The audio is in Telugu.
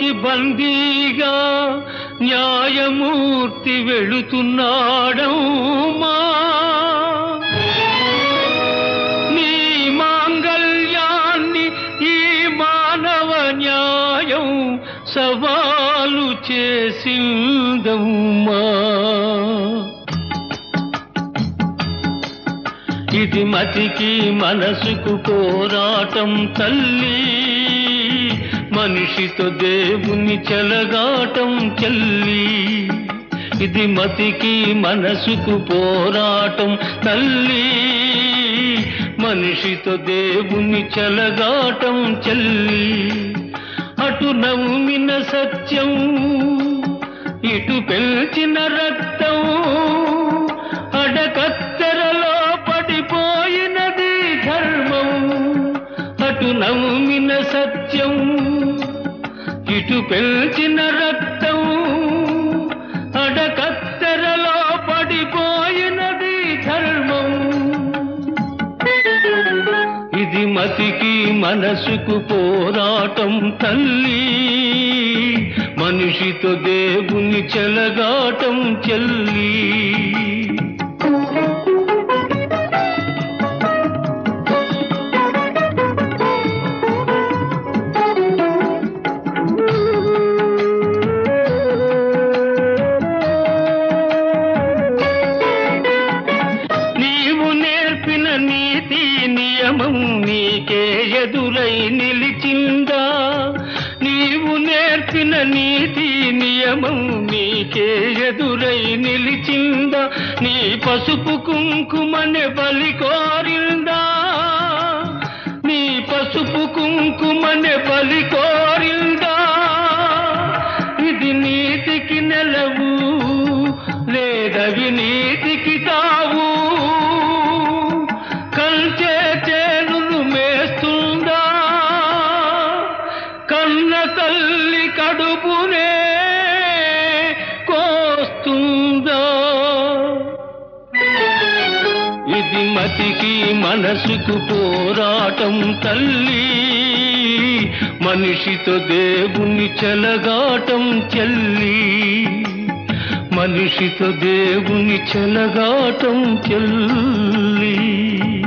బందీగా న్యాయమూర్తి వెళుతున్నాడమ్మా నీ మాంగళ్యాన్ని ఈ మానవ న్యాయం సవాలు చేసిందమ్మా ఇది మతికి మనసుకు పోరాటం తల్లి మనిషితో దేవుని చెలగాటం చెల్లి ఇది మతికి మనసుకు పోరాటం తల్లి మనిషితో దేవుని చెలగాటం చెల్లి అటు నవ్విన సత్యం ఇటు పెంచిన రక్తం అడకత్తెరలో పడిపోయినది ధర్మం అటు నమ్మిన సత్యం ఇటు పెంచిన రక్తం అడకత్తెరలో పడిపోయినది ధర్మం ఇది మతికి మనసుకు పోరాటం తల్లి మనిషితో దేవుని చెలగాటం చెల్లి నీవు నేర్పిన నీతి నియమం నీకే ఎదురై నిలిచిందా నీవు నేర్పిన నీతి నియమం నీకే ఎదురై నిలిచిందా నీ పసుపు కుంకుమనే బలి కోరిందా నీ పసుపు కుంకుమనే బలి కోరిందా ఇది నీతికి నెలవు లేదవి నీతికి తావు కంచే చేనులు మేస్తుందా కన్న తల్లి కడుపునే కోస్తుందా ఇది మతికి మనసుకు పోరాటం తల్లి మనిషితో దేవుని చెలగాటం చెల్లి మనిషితో దేవుని చెలగాటం చెల్లి